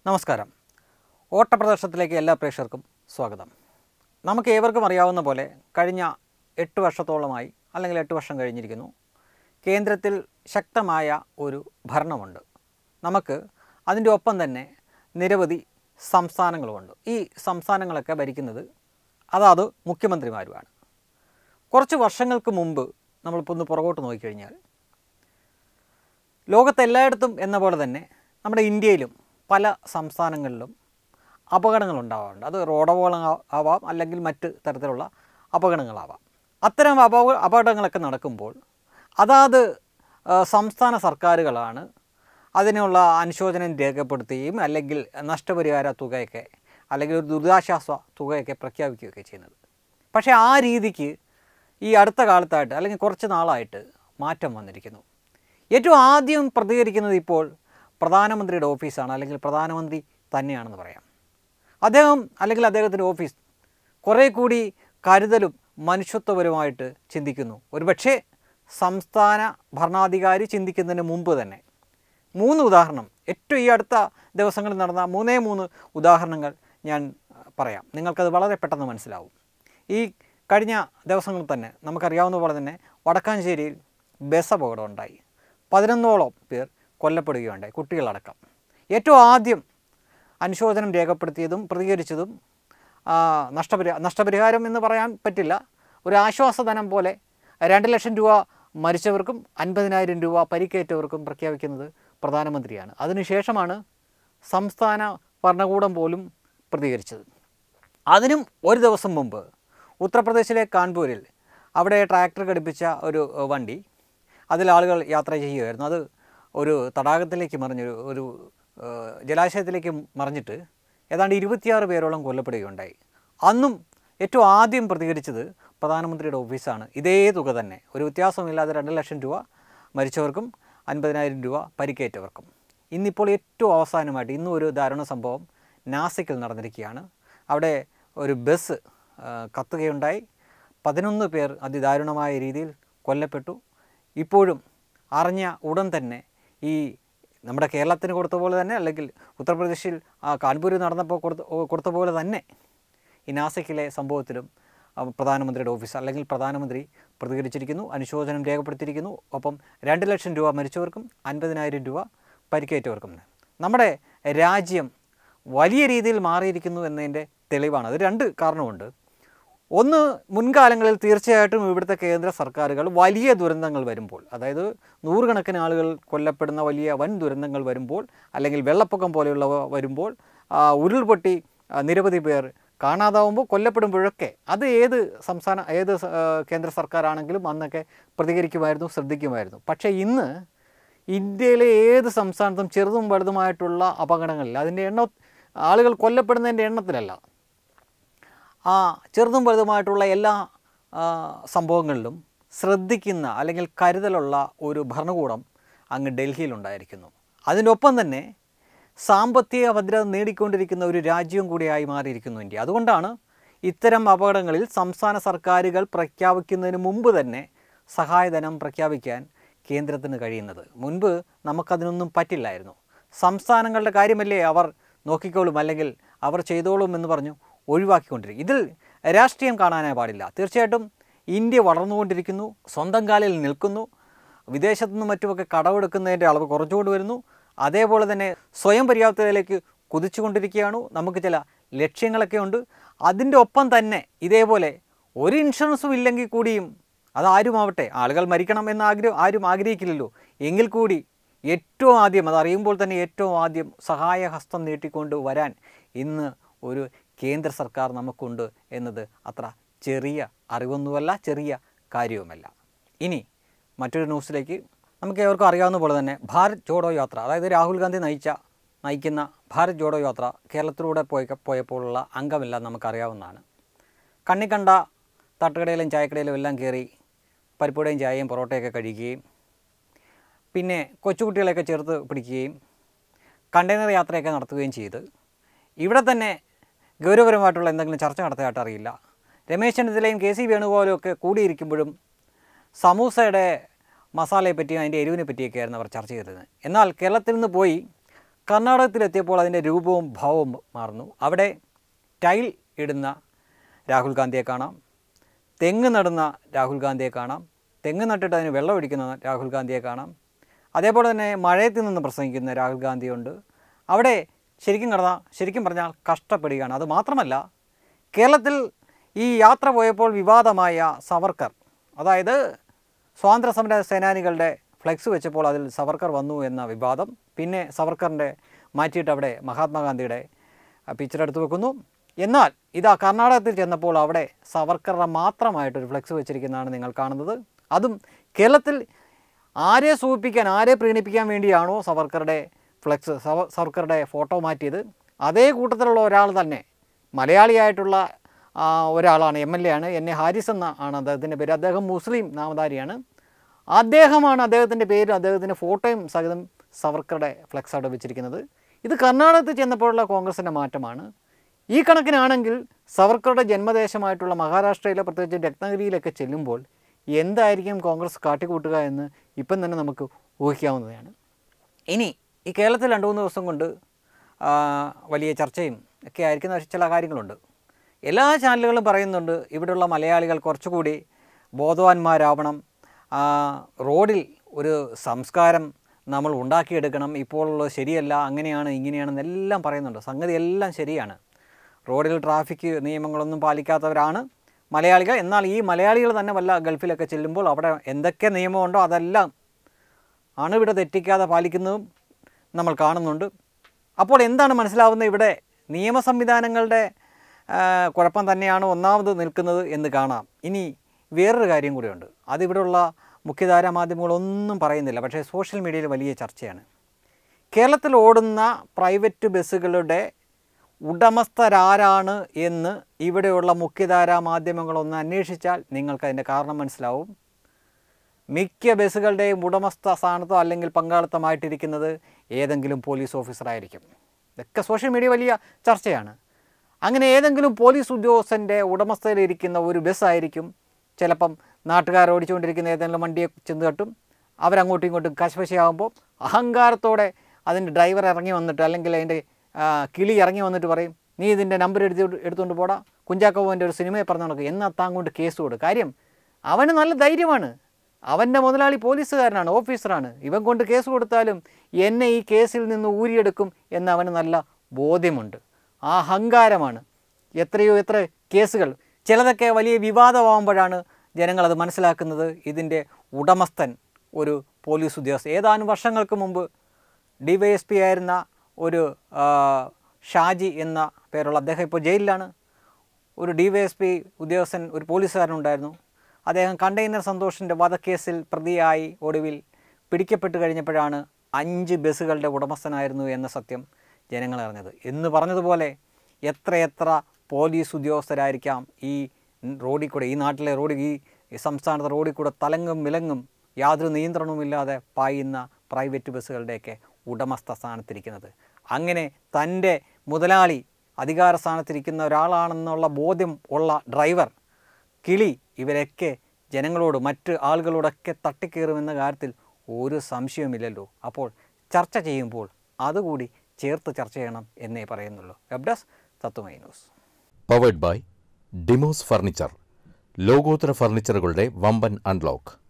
നമസ്കാരം ഓട്ടപ്രദർശനത്തിലേക്ക് എല്ലാ പ്രേക്ഷകർക്കും സ്വാഗതം നമുക്ക് ഏവർക്കും അറിയാവുന്ന പോലെ കഴിഞ്ഞ എട്ട് വർഷത്തോളമായി അല്ലെങ്കിൽ എട്ട് വർഷം കഴിഞ്ഞിരിക്കുന്നു കേന്ദ്രത്തിൽ ശക്തമായ ഒരു ഭരണമുണ്ട് നമുക്ക് അതിൻ്റെ ഒപ്പം തന്നെ നിരവധി സംസ്ഥാനങ്ങളുമുണ്ട് ഈ സംസ്ഥാനങ്ങളൊക്കെ ഭരിക്കുന്നത് അതാത് മുഖ്യമന്ത്രിമാരുമാണ് കുറച്ച് വർഷങ്ങൾക്ക് മുമ്പ് നമ്മളിപ്പോൾ ഒന്ന് പുറകോട്ട് നോക്കിക്കഴിഞ്ഞാൽ ലോകത്തെല്ലായിടത്തും എന്ന പോലെ തന്നെ നമ്മുടെ ഇന്ത്യയിലും പല സംസ്ഥാനങ്ങളിലും അപകടങ്ങൾ ഉണ്ടാവാറുണ്ട് അത് റോഡ് അപകടങ്ങൾ ആവാം അല്ലെങ്കിൽ മറ്റ് തരത്തിലുള്ള അപകടങ്ങളാവാം അത്തരം അപക അപകടങ്ങളൊക്കെ നടക്കുമ്പോൾ അതാത് ആ, സംസ്ഥാന സർക്കാരുകളാണ് അതിനുള്ള അനുശോചനം രേഖപ്പെടുത്തുകയും അല്ലെങ്കിൽ നഷ്ടപരിഹാര തുകയൊക്കെ അല്ലെങ്കിൽ ഒരു ദുരിതാശ്വാസ തുകയൊക്കെ പ്രഖ്യാപിക്കുകയൊക്കെ ചെയ്യുന്നത് പക്ഷേ ആ രീതിക്ക് ഈ അടുത്ത കാലത്തായിട്ട് അല്ലെങ്കിൽ കുറച്ച് നാളായിട്ട് മാറ്റം വന്നിരിക്കുന്നു ഏറ്റവും ആദ്യം പ്രതികരിക്കുന്നത് ഇപ്പോൾ പ്രധാനമന്ത്രിയുടെ ഓഫീസാണ് അല്ലെങ്കിൽ പ്രധാനമന്ത്രി തന്നെയാണെന്ന് പറയാം അദ്ദേഹം അല്ലെങ്കിൽ അദ്ദേഹത്തിൻ്റെ ഓഫീസ് കുറേ കൂടി കരുതലും മനുഷ്യത്വപരമായിട്ട് ചിന്തിക്കുന്നു ഒരുപക്ഷേ സംസ്ഥാന ഭരണാധികാരി ചിന്തിക്കുന്നതിന് മുമ്പ് തന്നെ മൂന്ന് ഉദാഹരണം ഏറ്റവും ഈ അടുത്ത ദിവസങ്ങളിൽ നടന്ന മൂന്നേ മൂന്ന് ഉദാഹരണങ്ങൾ ഞാൻ ആ, പറയാം നിങ്ങൾക്കത് വളരെ പെട്ടെന്ന് മനസ്സിലാവും ഈ കഴിഞ്ഞ ദിവസങ്ങളിൽ തന്നെ നമുക്കറിയാവുന്ന പോലെ തന്നെ വടക്കാഞ്ചേരിയിൽ ബസ് അപകടം ഉണ്ടായി പതിനൊന്നോളം പേർ കൊല്ലപ്പെടുകയുണ്ടായി കുട്ടികളടക്കം ഏറ്റവും ആദ്യം അനുശോചനം രേഖപ്പെടുത്തിയതും പ്രതികരിച്ചതും ആ, നഷ്ടപരി നഷ്ടപരിഹാരം എന്ന് പറയാൻ പറ്റില്ല ഒരു ആശ്വാസധനം പോലെ രണ്ട് ലക്ഷം രൂപ മരിച്ചവർക്കും അൻപതിനായിരം രൂപ പരിക്കേറ്റവർക്കും പ്രഖ്യാപിക്കുന്നത് പ്രധാനമന്ത്രിയാണ് അതിനുശേഷമാണ് സംസ്ഥാന ഭരണകൂടം പോലും പ്രതികരിച്ചത് അതിനും ഒരു ദിവസം മുമ്പ് ഉത്തർപ്രദേശിലെ കാൺപൂരിൽ അവിടെ ട്രാക്ടർ ഘടിപ്പിച്ച ഒരു ഏഹ്, വണ്ടി അതിൽ ആളുകൾ യാത്ര ചെയ്യുമായിരുന്നു അത് ഒരു തടാകത്തിലേക്ക് മറിഞ്ഞൊരു ഒരു ഏഹ്, ജലാശയത്തിലേക്ക് മറിഞ്ഞിട്ട് ഏതാണ്ട് ഇരുപത്തിയാറ് പേരോളം കൊല്ലപ്പെടുകയുണ്ടായി അന്നും ഏറ്റവും ആദ്യം പ്രതികരിച്ചത് പ്രധാനമന്ത്രിയുടെ ഓഫീസാണ് ഇതേ തുക തന്നെ ഒരു വ്യത്യാസമില്ലാതെ രണ്ട് ലക്ഷം രൂപ മരിച്ചവർക്കും അൻപതിനായിരം രൂപ പരിക്കേറ്റവർക്കും ഇന്നിപ്പോൾ ഏറ്റവും അവസാനമായിട്ട് ഇന്നും ഒരു ദാരുണ സംഭവം നാസിക്കിൽ നടന്നിരിക്കുകയാണ് അവിടെ ഒരു ബസ് ആ, കത്തുകയുണ്ടായി പതിനൊന്ന് പേർ അതിദാരുണമായ രീതിയിൽ കൊല്ലപ്പെട്ടു ഇപ്പോഴും അറിഞ്ഞ ഉടൻ തന്നെ ഈ നമ്മുടെ കേരളത്തിന് കൊടുത്ത പോലെ തന്നെ അല്ലെങ്കിൽ ഉത്തർപ്രദേശിൽ ആ, കാൺപൂരിൽ നടന്നപ്പോൾ കൊടുത്ത കൊടുത്ത പോലെ തന്നെ ഈ നാസിക്കിലെ സംഭവത്തിലും ആ, പ്രധാനമന്ത്രിയുടെ ഓഫീസ് അല്ലെങ്കിൽ പ്രധാനമന്ത്രി പ്രതികരിച്ചിരിക്കുന്നു അനുശോചനം രേഖപ്പെടുത്തിയിരിക്കുന്നു ഒപ്പം രണ്ട് ലക്ഷം രൂപ മരിച്ചവർക്കും അൻപതിനായിരം രൂപ പരിക്കേറ്റവർക്കും നമ്മുടെ രാജ്യം വലിയ രീതിയിൽ മാറിയിരിക്കുന്നു എന്നതിൻ്റെ തെളിവാണ് അത് രണ്ട് കാരണമുണ്ട് ഒന്ന് മുൻകാലങ്ങളിൽ തീർച്ചയായിട്ടും ഇവിടുത്തെ കേന്ദ്ര സർക്കാരുകൾ വലിയ ദുരന്തങ്ങൾ വരുമ്പോൾ അതായത് നൂറുകണക്കിന് ആളുകൾ കൊല്ലപ്പെടുന്ന വലിയ വൻ ദുരന്തങ്ങൾ വരുമ്പോൾ അല്ലെങ്കിൽ വെള്ളപ്പൊക്കം പോലെയുള്ളവ വരുമ്പോൾ ആ, ഉരുൾപൊട്ടി ആ, നിരവധി പേർ കാണാതാവുമ്പോൾ കൊല്ലപ്പെടുമ്പോഴൊക്കെ അത് ഏത് സംസ്ഥാന ഏത് സ- ആ, കേന്ദ്ര സർക്കാരാണെങ്കിലും അന്നൊക്കെ പ്രതികരിക്കുമായിരുന്നു ശ്രദ്ധിക്കുമായിരുന്നു പക്ഷേ ഇന്ന് ഇന്ത്യയിലെ ഏത് സംസ്ഥാനത്തും ചെറുതും വലുതുമായിട്ടുള്ള അപകടങ്ങളിൽ അതിൻ്റെ എണ്ണ ആളുകൾ കൊല്ലപ്പെടുന്നതിൻ്റെ എണ്ണത്തിലല്ല ആ ചെറുതും വലുതുമായിട്ടുള്ള എല്ലാ ആ, സംഭവങ്ങളിലും ശ്രദ്ധിക്കുന്ന അല്ലെങ്കിൽ കരുതലുള്ള ഒരു ഭരണകൂടം അങ്ങ് ഡൽഹിയിലുണ്ടായിരിക്കുന്നു അതിനൊപ്പം തന്നെ സാമ്പത്തിക ഭദ്രത നേടിക്കൊണ്ടിരിക്കുന്ന ഒരു രാജ്യവും കൂടിയായി മാറിയിരിക്കുന്നു ഇന്ത്യ അതുകൊണ്ടാണ് ഇത്തരം അപകടങ്ങളിൽ സംസ്ഥാന സർക്കാരുകൾ പ്രഖ്യാപിക്കുന്നതിന് മുമ്പ് തന്നെ സഹായധനം പ്രഖ്യാപിക്കാൻ കേന്ദ്രത്തിന് കഴിയുന്നത് മുൻപ് നമുക്കതിനൊന്നും പറ്റില്ലായിരുന്നു സംസ്ഥാനങ്ങളുടെ കാര്യമല്ലേ അവർ നോക്കിക്കോളും അല്ലെങ്കിൽ അവർ ചെയ്തോളും എന്ന് പറഞ്ഞു ഒഴിവാക്കിക്കൊണ്ടിരിക്കും ഇതിൽ രാഷ്ട്രീയം കാണാനേ പാടില്ല തീർച്ചയായിട്ടും ഇന്ത്യ വളർന്നുകൊണ്ടിരിക്കുന്നു സ്വന്തം കാലിൽ നിൽക്കുന്നു വിദേശത്തു നിന്നും മറ്റുമൊക്കെ കടമെടുക്കുന്നതിൻ്റെ അളവ് കുറച്ചുകൊണ്ട് വരുന്നു അതേപോലെ തന്നെ സ്വയം പര്യാപ്തതയിലേക്ക് കുതിച്ചുകൊണ്ടിരിക്കുകയാണ് നമുക്ക് ചില ലക്ഷ്യങ്ങളൊക്കെ ഉണ്ട് അതിൻ്റെ ഒപ്പം തന്നെ ഇതേപോലെ ഒരു ഇൻഷുറൻസും ഇല്ലെങ്കിൽ കൂടിയും അതാരുമാവട്ടെ ആളുകൾ മരിക്കണം എന്ന് ആഗ്രഹം ആരും ആഗ്രഹിക്കില്ലല്ലോ എങ്കിൽ കൂടി ഏറ്റവും ആദ്യം അത് അറിയുമ്പോൾ തന്നെ ഏറ്റവും ആദ്യം സഹായഹസ്തം നീട്ടിക്കൊണ്ട് വരാൻ ഇന്ന് ഒരു കേന്ദ്ര സർക്കാർ നമുക്കുണ്ട് എന്നത് അത്ര ചെറിയ അറിവൊന്നുമല്ല ചെറിയ കാര്യവുമല്ല ഇനി മറ്റൊരു ന്യൂസിലേക്ക് നമുക്ക് ഏവർക്കും അറിയാവുന്ന പോലെ തന്നെ ഭാരത് ജോഡോ യാത്ര അതായത് രാഹുൽ ഗാന്ധി നയിച്ച നയിക്കുന്ന ഭാരത് ജോഡോ യാത്ര കേരളത്തിലൂടെ പോയ പോയപ്പോഴുള്ള അംഗമെല്ലാം നമുക്കറിയാവുന്നതാണ് കണ്ണി കണ്ട തട്ടുകടയിലും ചായക്കടയിലും എല്ലാം കയറി പരിപ്പുടയും ചായയും പൊറോട്ടയൊക്കെ കഴിക്കുകയും പിന്നെ കൊച്ചുകുട്ടികളെയൊക്കെ ചേർത്ത് പിടിക്കുകയും കണ്ടെയ്നർ യാത്രയൊക്കെ നടത്തുകയും ചെയ്ത് ഇവിടെ തന്നെ ഗൗരവപരമായിട്ടുള്ള എന്തെങ്കിലും ചർച്ച നടത്തിയായിട്ട് അറിയില്ല രമേശ് ചെന്നിത്തലയും കെ സി വേണുഗോപാലും ഒക്കെ കൂടിയിരിക്കുമ്പോഴും സമൂസയുടെ മസാലയെ പറ്റിയും അതിൻ്റെ എരിവിനെ പറ്റിയൊക്കെയായിരുന്നു അവർ ചർച്ച ചെയ്തത് എന്നാൽ കേരളത്തിൽ നിന്ന് പോയി കർണാടകത്തിലെത്തിയപ്പോൾ അതിൻ്റെ രൂപവും ഭാവവും മാറുന്നു അവിടെ ടൈൽ ഇടുന്ന രാഹുൽ ഗാന്ധിയെ കാണാം തെങ്ങ് നടുന്ന രാഹുൽ ഗാന്ധിയെ കാണാം തെങ്ങ് നട്ടിട്ട് അതിന് വെള്ളം ഒഴിക്കുന്ന രാഹുൽ ഗാന്ധിയെ കാണാം അതേപോലെ തന്നെ മഴയത്തിൽ നിന്ന് പ്രസംഗിക്കുന്ന രാഹുൽ ഗാന്ധിയുണ്ട് അവിടെ ശരിക്കും കടന്ന ശരിക്കും പറഞ്ഞാൽ കഷ്ടപ്പെടുകയാണ് അത് മാത്രമല്ല കേരളത്തിൽ ഈ യാത്ര പോയപ്പോൾ വിവാദമായ സവർക്കർ അതായത് സ്വാതന്ത്ര്യ സമര സേനാനികളുടെ ഫ്ലെക്സ് വെച്ചപ്പോൾ അതിൽ സവർക്കർ വന്നു എന്ന വിവാദം പിന്നെ സവർക്കറിൻ്റെ മാറ്റിയിട്ട് അവിടെ മഹാത്മാഗാന്ധിയുടെ പിക്ചർ എടുത്തു വെക്കുന്നു എന്നാൽ ഇതാ കർണാടകത്തിൽ ചെന്നപ്പോൾ അവിടെ സവർക്കറുടെ മാത്രമായിട്ടൊരു ഫ്ലെക്സ് വെച്ചിരിക്കുന്നതാണ് നിങ്ങൾ കാണുന്നത് അതും കേരളത്തിൽ ആരെ സൂചിപ്പിക്കാൻ ആരെ പ്രീണിപ്പിക്കാൻ വേണ്ടിയാണോ സവർക്കറുടെ ഫ്ലെക്സ് സവ സവർക്കറുടെ ഫോട്ടോ മാറ്റിയത് അതേ കൂട്ടത്തിലുള്ള ഒരാൾ തന്നെ മലയാളിയായിട്ടുള്ള ആ, ഒരാളാണ് എം എൽ എ ആണ് എൻ എ ഹാരിസ് എന്ന ആണ് അദ്ദേഹത്തിൻ്റെ പേര് അദ്ദേഹം മുസ്ലിം നാമധാരിയാണ് അദ്ദേഹമാണ് അദ്ദേഹത്തിൻ്റെ പേരും അദ്ദേഹത്തിൻ്റെ ഫോട്ടോയും സഹിതം സവർക്കറുടെ ഫ്ലെക്സ് അവിടെ വെച്ചിരിക്കുന്നത് ഇത് കർണാടകത്തിൽ ചെന്നപ്പോഴുള്ള കോൺഗ്രസിൻ്റെ മാറ്റമാണ് ഈ കണക്കിനാണെങ്കിൽ സവർക്കറുടെ ജന്മദേശമായിട്ടുള്ള മഹാരാഷ്ട്രയിലെ പ്രത്യേകിച്ച് രത്നഗിരിയിലൊക്കെ ചെല്ലുമ്പോൾ എന്തായിരിക്കും കോൺഗ്രസ് കാട്ടിക്കൂട്ടുക എന്ന് ഇപ്പം തന്നെ നമുക്ക് ഊഹിക്കാവുന്നതാണ് ഇനി ഈ കേരളത്തിൽ രണ്ട് മൂന്ന് ദിവസം കൊണ്ട് ആ, വലിയ ചർച്ചയും ഒക്കെ ആയിരിക്കുന്ന ചില കാര്യങ്ങളുണ്ട് എല്ലാ ചാനലുകളും പറയുന്നുണ്ട് ഇവിടെയുള്ള മലയാളികൾ കുറച്ചുകൂടി ബോധവാന്മാരാവണം ആ, റോഡിൽ ഒരു സംസ്കാരം നമ്മൾ ഉണ്ടാക്കിയെടുക്കണം ഇപ്പോഴുള്ളത് ശരിയല്ല അങ്ങനെയാണ് ഇങ്ങനെയാണെന്നെല്ലാം പറയുന്നുണ്ട് സംഗതി എല്ലാം ശരിയാണ് റോഡിൽ ട്രാഫിക് നിയമങ്ങളൊന്നും പാലിക്കാത്തവരാണ് മലയാളികൾ എന്നാൽ ഈ മലയാളികൾ തന്നെ വല്ല ഗൾഫിലൊക്കെ ചെല്ലുമ്പോൾ അവിടെ എന്തൊക്കെ നിയമമുണ്ടോ അതെല്ലാം അണുവിട തെറ്റിക്കാതെ പാലിക്കുന്നതും നമ്മൾ കാണുന്നുണ്ട് അപ്പോൾ എന്താണ് മനസ്സിലാവുന്നത് ഇവിടെ നിയമ സംവിധാനങ്ങളുടെ ആ, കുഴപ്പം തന്നെയാണ് ഒന്നാമത് നിൽക്കുന്നത് എന്ന് കാണാം ഇനി വേറൊരു കാര്യം കൂടിയുണ്ട് അതിവിടെയുള്ള മുഖ്യധാരാ മാധ്യമങ്ങളൊന്നും പറയുന്നില്ല പക്ഷേ സോഷ്യൽ മീഡിയയിൽ വലിയ ചർച്ചയാണ് കേരളത്തിൽ ഓടുന്ന പ്രൈവറ്റ് ബസ്സുകളുടെ ഉടമസ്ഥരാരാണ് എന്ന് ഇവിടെയുള്ള മുഖ്യധാരാ മാധ്യമങ്ങളൊന്ന് അന്വേഷിച്ചാൽ നിങ്ങൾക്ക് അതിൻ്റെ കാരണം മനസ്സിലാവും മിക്ക ബസ്സുകളുടെയും ഉടമസ്ഥ സ്ഥാനത്തോ അല്ലെങ്കിൽ പങ്കാളിത്തമായിട്ടിരിക്കുന്നത് ഏതെങ്കിലും പോലീസ് ഓഫീസറായിരിക്കും ഇതൊക്കെ സോഷ്യൽ മീഡിയ വലിയ ചർച്ചയാണ് അങ്ങനെ ഏതെങ്കിലും പോലീസ് ഉദ്യോഗസ്ഥൻ്റെ ഉടമസ്ഥയിലിരിക്കുന്ന ഒരു ബസ്സായിരിക്കും ചിലപ്പം നാട്ടുകാർ ഓടിച്ചുകൊണ്ടിരിക്കുന്ന ഏതെങ്കിലും വണ്ടിയെ ചെന്ന് തട്ടും അവരങ്ങോട്ടും ഇങ്ങോട്ടും കശപശയാകുമ്പോൾ അഹങ്കാരത്തോടെ അതിൻ്റെ ഡ്രൈവർ ഇറങ്ങി വന്നിട്ട് അല്ലെങ്കിൽ അതിൻ്റെ ആ, കിളി ഇറങ്ങി വന്നിട്ട് പറയും നീ ഇതിൻ്റെ നമ്പർ എടുത്ത് എടുത്തുകൊണ്ട് പോടാ കുഞ്ചാക്കോവൻ്റെ ഒരു സിനിമയെ പറഞ്ഞ നടക്കും എന്നാ താൻ കൊണ്ട് കേസ് കൊടു കാര്യം അവന് നല്ല ധൈര്യമാണ് അവൻ്റെ മുതലാളി പോലീസുകാരനാണ് ഓഫീസറാണ് ഇവൻ കൊണ്ട് കേസ് കൊടുത്താലും എന്നെ ഈ കേസിൽ നിന്ന് ഊരിയെടുക്കും എന്ന് അവന് നല്ല ബോധ്യമുണ്ട് ആ അഹങ്കാരമാണ് എത്രയോ എത്ര കേസുകൾ ചിലതൊക്കെ വലിയ വിവാദമാകുമ്പോഴാണ് ജനങ്ങളത് മനസ്സിലാക്കുന്നത് ഇതിൻ്റെ ഉടമസ്ഥൻ ഒരു പോലീസ് ഉദ്യോഗസ്ഥൻ ഏതാനും വർഷങ്ങൾക്ക് മുമ്പ് ഡി വൈ എസ് പി ആയിരുന്ന ഒരു ആ, ഷാജി എന്ന പേരുള്ള അദ്ദേഹം ഇപ്പോൾ ജയിലിലാണ് ഒരു ഡി വൈ എസ് പി ഉദ്യോഗസ്ഥൻ ഒരു പോലീസുകാരനുണ്ടായിരുന്നു അദ്ദേഹം കണ്ടെയ്നർ സന്തോഷിൻ്റെ വധക്കേസിൽ പ്രതിയായി ഒടുവിൽ പിടിക്കപ്പെട്ട് കഴിഞ്ഞപ്പോഴാണ് അഞ്ച് ബസ്സുകളുടെ ഉടമസ്ഥനായിരുന്നു എന്ന സത്യം ജനങ്ങൾ അറിഞ്ഞത് എന്ന് പറഞ്ഞതുപോലെ എത്രയെത്ര പോലീസ് ഉദ്യോഗസ്ഥരായിരിക്കാം ഈ റോഡിൽ കൂടെ ഈ നാട്ടിലെ റോഡിൽ ഈ ഈ സംസ്ഥാനത്തെ റോഡിൽ കൂടെ തലങ്ങും വിലങ്ങും യാതൊരു നിയന്ത്രണവുമില്ലാതെ പായുന്ന പ്രൈവറ്റ് ബസ്സുകളുടെയൊക്കെ ഉടമസ്ഥ സ്ഥാനത്തിരിക്കുന്നത് അങ്ങനെ തൻ്റെ മുതലാളി അധികാര സ്ഥാനത്തിരിക്കുന്ന ഒരാളാണെന്നുള്ള ബോധ്യം ഉള്ള ഡ്രൈവർ കിളി ഇവരൊക്കെ ജനങ്ങളോട് മറ്റ് ആളുകളോടൊക്കെ തട്ടിക്കയറുമെന്ന കാര്യത്തിൽ ഒരു സംശയവുമില്ലല്ലോ അപ്പോൾ ചർച്ച ചെയ്യുമ്പോൾ അതുകൂടി ചേർത്ത് ചർച്ച ചെയ്യണം എന്നേ പറയുന്നുള്ളൂ വെബ്ഡസ് Tatwamayi news powered by Demos furniture ലോകോത്തര ഫർണിച്ചറുകളുടെ വമ്പൻ അൺലോക്ക്